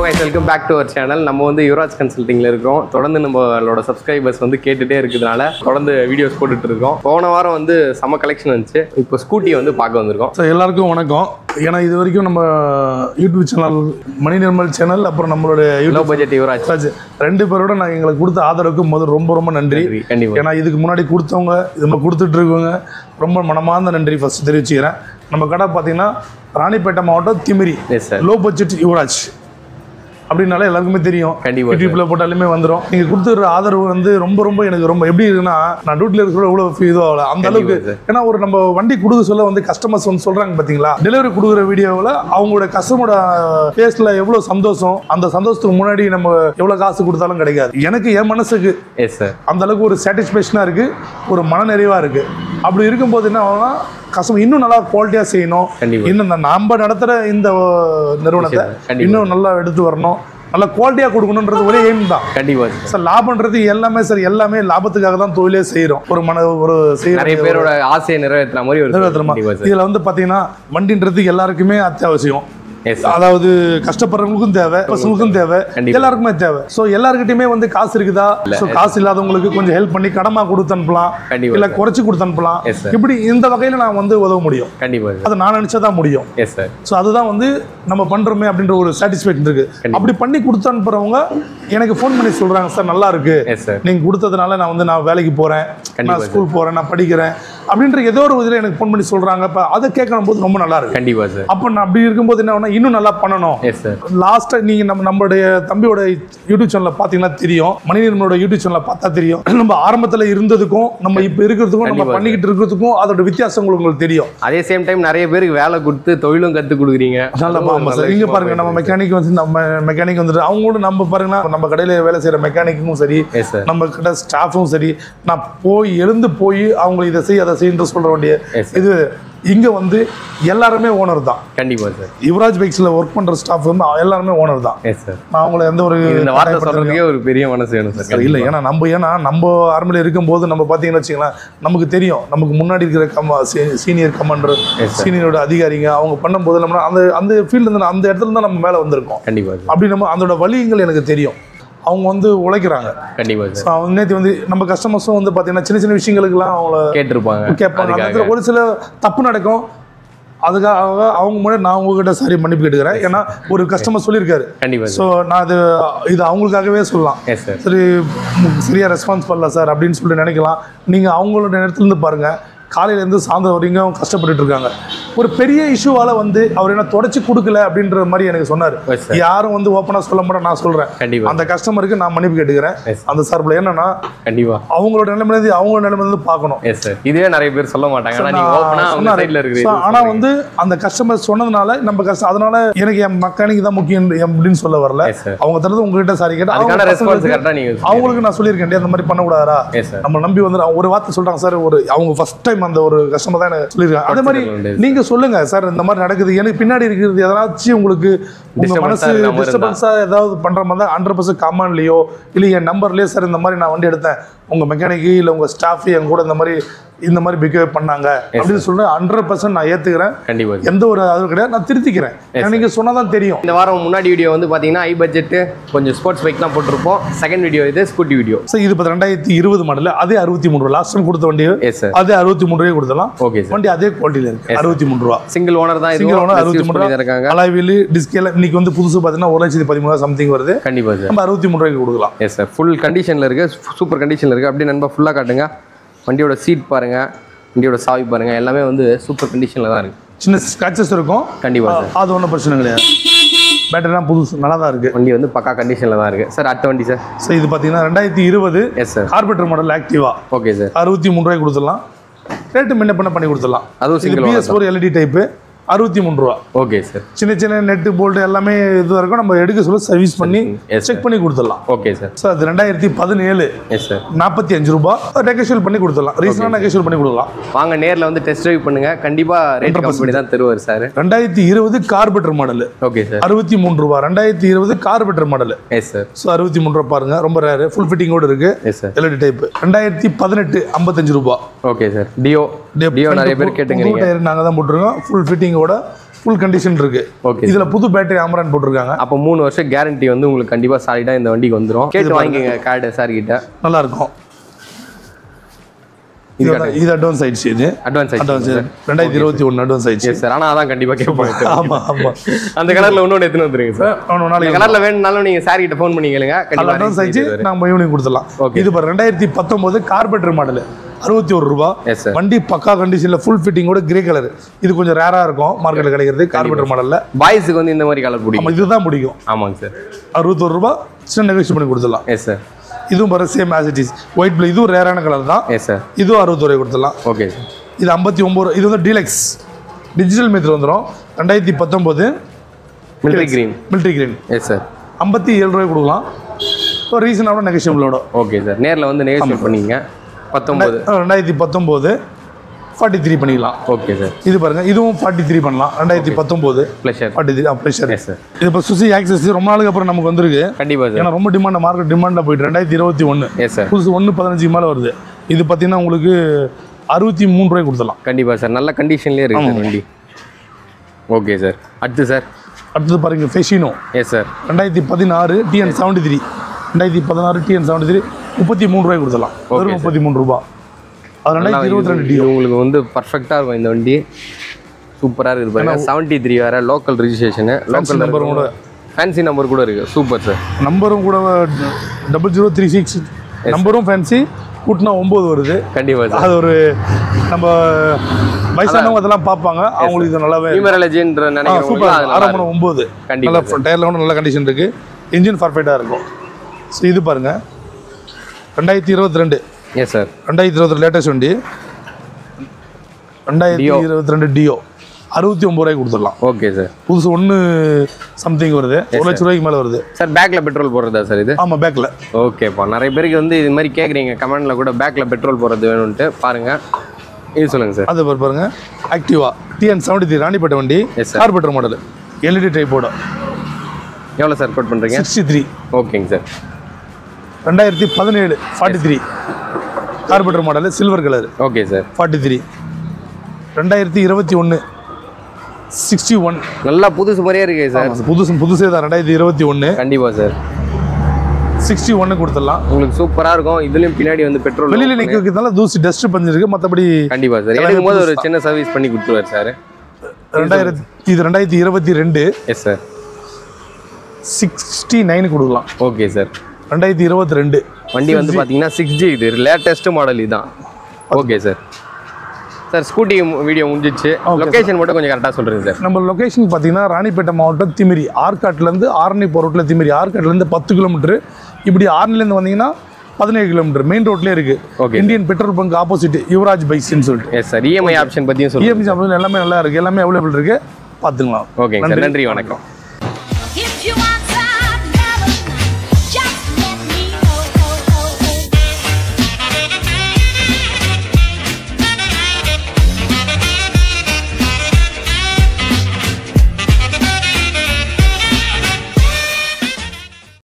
Guys welcome back to our channel நம்ம வந்து யுவராஜ் கன்சல்ட்டிங்கில் இருக்கோம் தொடர்ந்து நம்மளோட சப்ஸ்கிரைபர்ஸ் வந்து கேட்டுட்டே இருக்கிறதுனால தொடர்ந்து வீடியோஸ் போட்டுட்டு இருக்கோம் போன வாரம் வந்து செம கலெக்ஷன் வந்துச்சு இப்போ ஸ்கூட்டி வந்து பார்க்க வந்திருக்கோம் ஸோ எல்லாருக்கும் வணக்கம் ஏன்னா இது வரைக்கும் நம்ம YouTube channel Mani Nirmal channel அப்புறம் நம்மளுடைய low YouTube budget Yuvaraj Raj ரெண்டு பேரோட நான் எங்களுக்கு கொடுத்த ஆதரவுக்கு முதல் ரொம்ப ரொம்ப நன்றி நன்றி, கண்டிப்பா ஏன்னா இதுக்கு முன்னாடி கொடுத்தவங்க இது நம்ம கொடுத்துட்டு இருக்கவங்க ரொம்ப மனமார்ந்த நன்றி ஃபர்ஸ்ட் தெரிவிச்சுக்கிறேன் நம்ம கடை பார்த்தீங்கன்னா ராணிப்பேட்டை மாவட்டம் Thimiri yes sir low budget Yuvaraj அப்படின்னாலே எல்லாருக்குமே தெரியும் கண்டிப்பா யூடியூப்ல போட்டாலுமே வந்துடும் நீங்க கொடுத்துருக்க ஆதரவு வந்து ரொம்ப ரொம்ப எனக்கு ரொம்ப எப்படி இருக்குன்னா நான் டியூட்டில இருக்கிற இவ்வளவு இதுவாகல அந்த அளவுக்கு கண்டிப்பா சார். ஏன்னா ஒரு நம்ம வண்டி கொடுக்க சொல்ல வந்து கஸ்டமர்ஸ் வந்து சொல்றாங்க பாத்தீங்களா டெலிவரி கொடுக்குற வீடியோவில் அவங்களோட கஸ்டமரோட ஃபேஸ்ல எவ்வளவு சந்தோஷம் அந்த சந்தோஷத்துக்கு முன்னாடி நம்ம எவ்வளவு காசு கொடுத்தாலும் கிடைக்காது எனக்கு என் மனசுக்கு எஸ் சார் அந்த அளவுக்கு ஒரு சாட்டிஸ்ஃபேக்ஷனாக இருக்கு ஒரு மனநிறைவா இருக்கு அப்படி இருக்கும்போது என்ன ஆகும்னா கஸ்டமர் இன்னும் நல்லா குவாலிட்டியா செய்யணும் கண்டிப்பா. இன்னும் இந்த நாம நடத்துற இந்த நிறுவனத்தை கண்டிப்பா. இன்னும் நல்லா எடுத்து வரணும் நல்லா குவாலிட்டியா கொடுக்கணுன்றது ஒரே எய்ம் தான் கண்டிப்பா சார் சார் லாபம்ன்றது எல்லாமே சார் எல்லாமே லாபத்துக்காக தான் தொழிலே செய்றோம் ஒரு மன ஒரு செய்யற நிறைய பேரோட ஆசையை நிறைவேற்றுற மாதிரி ஒரு நிறைவேற்றமா கண்டிப்பா சார் இதுல வந்து பாத்தீங்கன்னா வண்டின்றது எல்லாருக்குமே அத்தியாவசியம் எஸ் சார் அதாவது கஷ்டப்படுறவங்களுக்கும் தேவை பசங்களுக்கும் தேவை கண்டிப்பா. எல்லாருக்குமே தேவை சோ எல்லாருக்கிட்டையுமே வந்து காசு இருக்குதா சோ காசு இல்லாதவங்களுக்கு கொஞ்சம் ஹெல்ப் பண்ணி கடமா கொடுத்து அனுப்பலாம் கண்டிப்பா இல்ல குறைச்சு கொடுத்து அனுப்பலாம் Yes, sir. இப்படி இந்த வகையில நான் வந்து உதவ முடியும் கண்டிப்பா சார் அதை நான் நினைச்சதான் முடியும் எஸ் சார் ஸோ அதுதான் வந்து நம்ம பண்றோமே அப்படின்ற ஒரு சாட்டிஸ்ஃபேக்ஷன் இருக்கு கண்டிப்பா. அப்படி பண்ணி கொடுத்து அனுப்புறவங்க எனக்கு ஃபோன் பண்ணி சொல்றாங்க சார் நல்லா இருக்கு எஸ் சார் நீங்க கொடுத்ததுனால நான் வந்து நான் வேலைக்கு போறேன் கண்டிப்பா நான் ஸ்கூல் போறேன் நான் படிக்கிறேன் அப்படின்ற ஏதோ ஒரு இதில் எனக்கு ஃபோன் பண்ணி சொல்றாங்க அப்ப அதை கேட்கும் போது ரொம்ப நல்லா இருக்கு கண்டிப்பா சார் அப்ப நான் அப்படி இருக்கும்போது என்ன ஆகும்னா, இன்னும் நல்லா பண்ணணும் எஸ் சார் லாஸ்டா நீங்க நம்ம நம்மளுடைய தம்பியோட யூடியூப் சேனல்ல பாத்தீங்கன்னா தெரியும் மணிநீரனோட யூடியூப் சேனல்ல பார்த்தா தெரியும் நம்ம ஆரம்பத்துல இருந்ததுக்கும் நம்ம இப்ப இருக்கிறதுக்கும் நம்ம கண்டிப்பா பண்ணிக்கிட்டு இருக்கிறதுக்கும் அதோட வித்தியாசம் உங்களுக்கு தெரியும் அதே சேம் டைம் நிறைய பேருக்கு வேலை கொடுத்து தொழிலும் கத்து கொடுக்குறீங்க நல்ல அதுவும் ஒரு ஆமா நல்ல சார் இங்க விஷயமா பாருங்க நம்ம போயிட்டு மெக்கானிக் வந்து நம்ம மெக்கானிக் வந்துட்டு அவங்களோட நம்ம பாருங்கன்னா நம்ம கடையில வேலை செய்யற மெக்கானிக்கும் சரி இருக்கு. எஸ் சார் நம்ம கிட்ட ஸ்டாஃபும் சரி நான் போய் எழுந்து போய் அவங்க இதை செய் அதை செய்யன்ற சொல்ற வேண்டிய எஸ் இது இங்க வந்து எல்லாருமே ஓனர் தான் கண்டிப்பா சார் யுவராஜ் பைக்ஸ்ல ஒர்க் பண்ற ஸ்டாஃப் வந்து எல்லாருமே ஓனர் தான் எஸ் சார் நான் அவங்கள எந்த ஒரு இந்த வார்த்தை கட்டாயப்படுத்தலையும் சொல்றதுக்கே ஒரு பெரிய மனசு வேணும் சார் சார் இல்லை ஏன்னா நம்ம ஏன்னா நம்ம ஆர்மியில் இருக்கும்போது நம்ம பார்த்தீங்கன்னு வச்சுங்களேன் நமக்கு தெரியும் நமக்கு முன்னாடி இருக்கிற கம சீனியர் கமாண்டர் Yes, sir. சீனியரோட அதிகாரிங்க அவங்க பண்ணும்போது நம்ம அந்த அந்த ஃபீல்டு இருந்து அந்த இடத்துல தான் நம்ம மேலே வந்திருக்கோம் கண்டிப்பா சார் அப்படி நம்ம அதோட வழிகள் எனக்கு தெரியும் அவங்க வந்து உழைக்கிறாங்க கண்டிப்பா சார் ஸோ அவங்க நேற்று வந்து நம்ம கஸ்டமர்ஸும் வந்து பார்த்தீங்கன்னா சின்ன சின்ன விஷயங்களுக்கெல்லாம் அவங்கள கேட்டிருப்பாங்க கேட்பாங்க அந்த அதுக்காக இடத்துல ஒரு சில தப்பு நடக்கும் அதுக்காக அவங்க முன்னாடி நான் உங்ககிட்ட சாரி மன்னிப்பு கேட்டுக்கிறேன் ஏன்னா ஒரு கஸ்டமர் சொல்லியிருக்காரு கண்டிப்பா சார் ஸோ நான் அது இது அவங்களுக்காகவே சொல்லலாம் எஸ் சார் சரி ம், சரியா ரெஸ்பான்ஸ் பண்ணல சார் அப்படின்னு சொல்லிட்டு நினைக்கலாம் நீங்கள் அவங்களோட இடத்துல இருந்து பாருங்க காலையிலேருந்து சாயந்தரம் வரைக்கும் கஷ்டப்பட்டுட்டு இருக்காங்க ஒரு பெரிய இஷ்யூவால வந்து அவர் என்ன தொடச்சி கொடுக்கல அப்படின்ற மாதிரி எனக்கு சொன்னார் Yes, sir. யாரும் வந்து ஓப்பனாக சொல்ல மாட்டேன் நான் சொல்றேன் கண்டிப்பா அந்த கஸ்டமருக்கு நான் மன்னிப்பு கேட்டுக்கிறேன் Yes. அந்த சார்பில் என்னன்னா கண்டிப்பா அவங்களோட நிலைமையிலேருந்து அவங்களோட நிலைமையிலேருந்து பார்க்கணும் எஸ் சார் இதுவே நிறைய பேர் சொல்ல மாட்டாங்க ஆனா நீங்க ஓப்பனா அவங்க சொன்னாரு. சைடுல So, இருக்கிறீங்க ஆனா வந்து அந்த கஸ்டமர் சொன்னதுனால நம்ம கஷ்டம் அதனால எனக்கு என் மெக்கானிக் தான் முக்கியம் அப்படின்னு சொல்ல வரல எஸ் சார் அவங்க தரது உங்ககிட்ட சாரி கேட்டு அதுக்கான அவங்க ரெஸ்பான்ஸ் பசங்களுக்கு- கரெக்டா நீங்க அவங்களுக்கு நான் சொல்லியிருக்கேன் "டேய், அந்த மாதிரி பண்ணக்கூடாதா எஸ் சார் நம்ம நம்பி வந்து ஒரு வார்த்தை சொல்றாங்க சார் ஒரு அவங்க ஃபர்ஸ்ட் டைம் அந்த ஒரு கஸ்டமர் தான் எனக்கு சொல்லியிருக்காங்க அதே மாதிரி Yes, நீங்க சொல்லுங்க சார் இந்த மாதிரி நடக்குது எனக்கு பின்னாடி இருக்கிறது எதனாச்சும் உங்களுக்கு உங்க Disturbance-ஆ மனசு இருக்கிற மாதிரி டிஸ்டர்பன்ஸா ஏதாவது பண்ற மாதிரி தான் ஹண்ட்ரட் பர்சன்ட் கமாண்ட்லயோ இல்ல என் நம்பர்லயே சார் இந்த மாதிரி நான் வண்டி எடுத்தேன் உங்க மெக்கானிக்கு இல்ல உங்க ஸ்டாஃப் என் கூட இந்த மாதிரி இந்த மாதிரி பிஹேவ் பண்ணாங்க அப்படின்னு சொல்லிட்டு ஹண்ட்ரட் பர்சன்ட் நான் ஏத்துக்கிறேன் கண்டிப்பா சார் எந்த ஒரு அது கிடையாது நான் திருத்திக்கிறேன் ஏன்னா நீங்க சொன்னாதான் தெரியும் இந்த வாரம் முன்னாடி வீடியோ வந்து பாத்தீங்கன்னா ஐ பட்ஜெட் கொஞ்சம் ஸ்போர்ட்ஸ் பைக் தான் போட்டிருப்போம் செகண்ட் வீடியோ இது ஸ்கூட்டி வீடியோ சார் இது இப்போ ரெண்டாயிரத்தி இருபது மாடல் அதே அறுபத்தி மூணு ரூபா லாஸ்ட் டைம் கொடுத்த வண்டி எஸ் சார் அதே அறுபத்தி மூணு ரூபாய் கொடுத்தலாம் ஓகே சார் வண்டி அதே குவாலிட்டியில் இருக்கு அறுபத்தி மூணு ரூபா சிங்கிள் ஓனர் தான் சிங்கிள் இதுவும் ஓனர் plus அறுபத்தி use மூணு பண்ணி தான் இருக்காங்க ரூபா அலாய்வீல் டிஸ்கேல இன்னைக்கு வந்து புதுசு பார்த்தீங்கன்னா ஒரு லட்சத்தி பதிமூணு சம்திங் வருது கண்டிப்பா சார் நம்ம அறுபத்தி மூணு ரூபாய்க்கு கொடுக்கலாம் எஸ் சார் ஃபுல் கண்டிஷனில் இருக்கு சூப்பர் கண்டிஷனில் இருக்கு அப்படியே நண்பா ஃபுல்லாக காட்டுங்க வண்டியோட சீட் பாருங்க வண்டியோட சாவி பாருங்க எல்லாமே வந்து சூப்பர் கண்டிஷனில் தான் இருக்கு சின்ன ஸ்க்ராச்சஸ் இருக்கும் கண்டிப்பா சார் அது ஒன்றும் பிரச்சனை கிடையாது பேட்டரிலாம் புதுசு நல்லா தான் இருக்கு வண்டி வந்து பக்கா கண்டிஷனில் தான் இருக்கு சார் அடுத்த வண்டி சார் ஸோ இது பார்த்தீங்கன்னா ரெண்டாயிரத்தி இருபது yes sir carburettor model Activa okay sir அறுபத்தி மூணு ரூபாய்க்கு கொடுத்துடலாம் ரேட்டு முன்ன பண்ண பண்ணி கொடுத்துடலாம் அதுவும் இது single BS four LED type அறுபத்தி மூணு ரூபா ஓகே சார் சின்ன சின்ன நெட்டு போல்ட் எல்லாமே இது இருக்கும் நம்ம எடுக்க சொல்ல சர்வீஸ் பண்ணி Yes, செக் பண்ணி கொடுத்துடலாம் ஓகே சார் ஸோ அது ரெண்டாயிரத்தி பதினேழு எஸ் சார் நாற்பத்தி அஞ்சு ரூபாய் நெகோஷியல் பண்ணி கொடுத்துடலாம் ரீசனாக நெகோஷியல் பண்ணி கொடுக்கலாம் வாங்க நேரில் வந்து டெஸ்ட் ட்ரைவ் பண்ணுங்க கண்டிப்பா ரேட் கம்பெனி தான் தருவார் சார் ரெண்டாயிரத்தி இருபது கார்பெட்டர் மாடல் ஓகே சார் அறுபத்தி மூணு ரூபா ரெண்டாயிரத்தி இருபது carburettor model yes sir so அறுபத்தி மூணு ரூபா பாருங்க ரொம்ப ரேரு ஃபுல் ஃபிட்டிங்கோட இருக்கு எஸ் சார் எல்இடி டைப் ரெண்டாயிரத்தி பதினெட்டு ஐம்பத்தஞ்சு ரூபா ஓகே சார் டியோ டியோ நிறைய பேர் கேட்டுங்கிறீங்க டயர் நாங்கள் தான் போட்டிருக்கோம் ஃபுல் ஃபிட்டிங்கோட ஃபுல் கண்டிஷன் இருக்கு ஓகே இதுல புது பேட்டரி ஆமரான் போட்டிருக்காங்க அப்போ மூணு வருஷம் கேரண்டி வந்து உங்களுக்கு கண்டிப்பா சாலிடா இந்த வண்டிக்கு வந்துரும் கேட்டு வாங்கிக்கங்க கார்டு சார் கிட்ட நல்லா இருக்கும் இது இது இது அட்வான்ஸ் ஆயிடுச்சு இது அட்வான்ஸ் அட்வான்ஸ் ஆயிடுச்சு ரெண்டாயிரத்தி இருபத்தி ஒன்று அட்வான்ஸ் ஆயிடுச்சு எஸ் சார் ஆனா அதான் கண்டிப்பா கேட்பாங்க ஆமா ஆமா அந்த கலர்ல இன்னொன்று எடுத்துன்னு வந்துருங்க சார் அவனு இந்த நாளைக்கு கலர்ல வேணும்னாலும் நீங்க சார் கிட்ட ஃபோன் பண்ணி கேளுங்க கண்டிப்பா அட்வான்ஸ் arrange ஆயிடுச்சு பண்ணி நம்ம ஈவினிங் கொடுத்துடலாம் Okay. இது இப்போ ரெண்டாயிரத்தி பத்தொம்போது கார்பெட்டர் மாடல் அறுபத்தி ஒரு ரூபா எஸ் சார் வண்டி பக்கா கண்டிஷன்ல ஃபுல் ஃபிட்டிங்கோட கிரே கலர் இது கொஞ்சம் ரேரா இருக்கும் மார்க்கெட்ல கிடைக்கிறது கார்பெட்டர் மாடல்ல பாய்ஸுக்கு வந்து இந்த மாதிரி கலர் பிடிக்கும் நம்ம இதுதான் பிடிக்கும் ஆமாங்க சார் அறுபத்தொரு ரூபா சின்ன நெகோஷியேட் பண்ணி கொடுத்துடலாம் எஸ் சார் இதுவும் பாரு same as it is white blue இதுவும் ரேரான கலர் தான் எஸ் சார் இதுவும் அறுபத்தொரு கொடுத்துடலாம் ஓகே சார் இது ஐம்பத்தி ஒம்பது ரூபா இது வந்து டீலக்ஸ் டிஜிட்டல் மீட்டர் வந்துடும் ரெண்டாயிரத்தி பத்தொம்போது military green military green yes sir ஐம்பத்தி ஏழு ரூபாய் கொடுக்கலாம் இப்போ ரீசனான நெகோஷியபிளோட ஓகே சார் நேர்ல வந்து நெகோஷியேட் பண்ணிங்க பத்தொம்பது ரெண்டாயிரத்தி பத்தொம்போது ஃபார்ட்டி த்ரீ பண்ணிக்கலாம் ஓகே சார் இது பாருங்க இதுவும் ஃபார்ட்டி த்ரீ பண்ணலாம் ரெண்டாயிரத்தி பத்தொம்போது Pleasure forty three pressure yes sir இது இப்போ சுசி ஆக்சஸ் ரொம்ப நாளுக்கு அப்புறம் நமக்கு வந்திருக்கு கண்டிப்பா சார் ஏன்னா ரொம்ப டிமாண்ட் மார்க்கெட் டிமாண்டில் போயிட்டு ரெண்டாயிரத்தி இருபத்தி ஒன்று எஸ் சார் புதுசு ஒன்று பதினஞ்சுக்கு மேலே வருது இது பார்த்தீங்கன்னா உங்களுக்கு அறுபத்தி மூணு ரூபாய் கொடுத்துடலாம் கண்டிப்பா சார் நல்ல கண்டிஷன்லேயே இருக்கு சார் வண்டி ஓகே சார் அடுத்து சார் அடுத்தது பாருங்க ஃபெஷினோ எஸ் சார் ரெண்டாயிரத்தி பதினாறு டிஎன் செவன்ட்டி த்ரீ ரெண்டாயிரத்தி பதினாறு டிஎன் செவன்ட்டி த்ரீ முப்பத்தி மூணு ரூபாய் கொடுத்துடலாம் வெறும் முப்பத்தி மூணு ரூபா அது ரெண்டாயிரத்தி இருபத்தி ரெண்டு இது உங்களுக்கு வந்து பர்ஃபெக்டாக இருக்கும் இந்த வண்டி சூப்பராக இருக்குது பாருங்க செவன்ட்டி த்ரீ வேறு லோக்கல் ரிஜிஸ்ட்ரேஷனு லோக்கல் number கூட. ஃபேன்சி நம்பர் கூட இருக்குது சூப்பர் சார் நம்பரும் கூட டபுள் ஜீரோ த்ரீ சிக்ஸ் நம்பரும் ஃபேன்சி கூட்டினா ஒம்பது வருது கண்டிப்பாக சார் அது ஒரு நம்ம வயசானவங்க அதெல்லாம் பார்ப்பாங்க அவங்களுக்கு இது நல்லாவே நியூமராலஜின்ற நினைக்கிறவங்க சூப்பர் அது நல்லா ஆரம்பம் ஒம்பது கண்டிப்பா நல்லா டயரில் கூட நல்ல கண்டிஷன் இருக்கு இன்ஜின் பர்ஃபெக்டாக இருக்கும் ஸோ இது பாருங்க ரெண்டாயிரத்தி இருபத்தி ரெண்டு எஸ் சார் ரெண்டாயிரத்தி இருபத்தி லேட்டஸ்ட் வண்டி ரெண்டாயிரத்தி Dio. இருபத்தி ரெண்டு டியோ அறுபத்தி ஒம்பது ரூபாய்க்கு கொடுத்துடலாம் ஓகே சார் புதுசு ஒன்று சம்திங் வருது ஒரு லட்ச ரூபாய்க்கு மேலே வருது சார் பேக்கில் பெட்ரோல் போடுறதா சார் இது ஆமாம் பேக்கில் ஓகேப்பா நிறைய பேருக்கு வந்து இது மாதிரி கேட்குறீங்க கமெண்ட்ல கூட பேக்கில் பெட்ரோல் போடுறது வேணும்ன்ட்டு பாருங்க இது சொல்லுங்க சார் அது பாரு- பாருங்க Activa TN seventy three Ranipet வண்டி Yes, sir. Carburettor model LED டைப்போட எவ்வளோ சார் கோட் பண்ணுறீங்க சிக்ஸ்டி த்ரீ ஓகேங்க சார் ரெண்டாயிரத்தி பதினேழு forty three carburettor model silver colour okay sir forty three ரெண்டாயிரத்தி இருபத்தி ஒன்று சிக்ஸ்டி ஒன் நல்லா புதுசு மாதிரியே இருக்கு சார் புதுசு புதுசே தான் ரெண்டாயிரத்தி இருபத்தி ஒன்று கண்டிப்பாக சார் சிக்ஸ்டி ஒன்று கொடுத்துடலாம் உங்களுக்கு சூப்பராக இருக்கும் இதுலயும் பின்னாடி வந்து பெட்ரோல் வெளியில் நிற்க வைக்கிறதுனால தூசி டஸ்ட் பண்ணிருக்கு மற்றபடி கண்டிப்பா சார் எடுக்கும் போது ஒரு சின்ன சர்வீஸ் பண்ணி கொடுத்துருவார் சார் ரெண்டாயிரத்தி இது ரெண்டாயிரத்தி இருபத்தி ரெண்டு எஸ் சார் சிக்ஸ்டி நைன் கொடுக்கலாம் ஓகே சார் ரெண்டாயிரத்தி இருபத்தி ரெண்டு வண்டி வந்து பார்த்தீங்கன்னா சிக்ஸ் ஜி இது லேட்டஸ்ட் மாடல் இதுதான் okay sir sir scooty video முடிஞ்சிச்சு லொகேஷன் மட்டும் கொஞ்சம் கரெக்டாக சொல்கிறீங்க சார் நம்ம லொகேஷன் பார்த்தீங்கன்னா ராணிப்பேட்டை மாவட்டம் திமிரி ஆற்காட்லேருந்து ஆரணி போகிற ரோட்டில் திமிரி ஆற்காட்லேருந்து பத்து கிலோமீட்டர் இப்படி ஆரணிலேருந்து வந்தீங்கன்னா பதினேழு கிலோமீட்டர் மெயின் ரோட்லேயே இருக்கு Okay. Indian petrol bunk opposite Yuvaraj பைக்ஸ்னு சொல்லிட்டு எஸ் சார் இஎம்ஐ ஆப்ஷன் பற்றியும் சொல்லுங்கள் இஎம்சி எல்லாமே நல்லா இருக்கு எல்லாமே அவைலபிள் இருக்கு பார்த்துக்கலாம் ஓகேங்க சார் நன்றி வணக்கம்